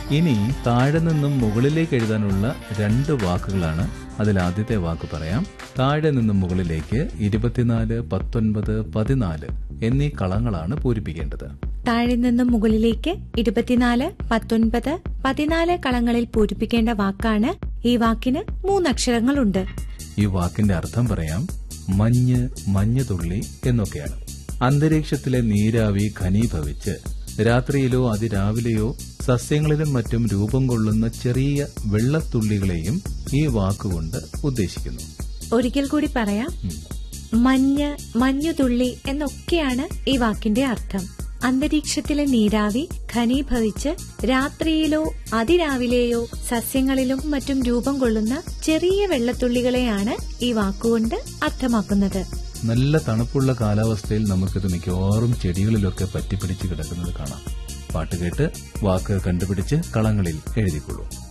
ഇനി താഴെ നിന്നും മുകളിലേക്ക് എഴുതാനുള്ള രണ്ട് വാക്കുകളാണ് അതിൽ ആദ്യത്തെ വാക്ക് പറയാം താഴെ നിന്നും മുകളിലേക്ക് ഇരുപത്തിനാല് പത്തൊൻപത് പതിനാല് എന്നീ കളങ്ങളാണ് പൂരിപ്പിക്കേണ്ടത് താഴെ നിന്നും മുകളിലേക്ക് ഇരുപത്തിനാല് പത്തൊൻപത് പതിനാല് കളങ്ങളിൽ പൂരിപ്പിക്കേണ്ട വാക്കാണ് ഈ വാക്കിന് മൂന്നക്ഷരങ്ങളുണ്ട് ഈ വാക്കിന്റെ അർത്ഥം പറയാം മഞ്ഞ് മഞ്ഞുതുള്ളി എന്നൊക്കെയാണ് അന്തരീക്ഷത്തിലെ നീരാവി ഘനീഭവിച്ച് രാത്രിയിലോ അതിരാവിലെയോ സസ്യങ്ങളിലും മറ്റും രൂപം കൊള്ളുന്ന ചെറിയ വെള്ളത്തുള്ളികളെയും ഈ വാക്കുകൊണ്ട് ഉദ്ദേശിക്കുന്നു ഒരിക്കൽ കൂടി പറയാം മഞ്ഞ് മഞ്ഞുതുള്ളി എന്നൊക്കെയാണ് ഈ വാക്കിന്റെ അർത്ഥം അന്തരീക്ഷത്തിലെ നീരാവി ഘനീഭവിച്ച് രാത്രിയിലോ അതിരാവിലെയോ സസ്യങ്ങളിലും മറ്റും രൂപം കൊള്ളുന്ന ചെറിയ വെള്ളത്തുള്ളികളെയാണ് ഈ വാക്കുകൊണ്ട് അർത്ഥമാക്കുന്നത് നല്ല തണുപ്പുള്ള കാലാവസ്ഥയിൽ നമുക്കിത് മിക്കവാറും ചെടികളിലൊക്കെ പറ്റിപ്പിടിച്ച് കിടക്കുന്നത് കാണാം പാട്ട് കേട്ട് വാക്ക് കണ്ടുപിടിച്ച് കളങ്ങളിൽ എഴുതിക്കൊള്ളൂ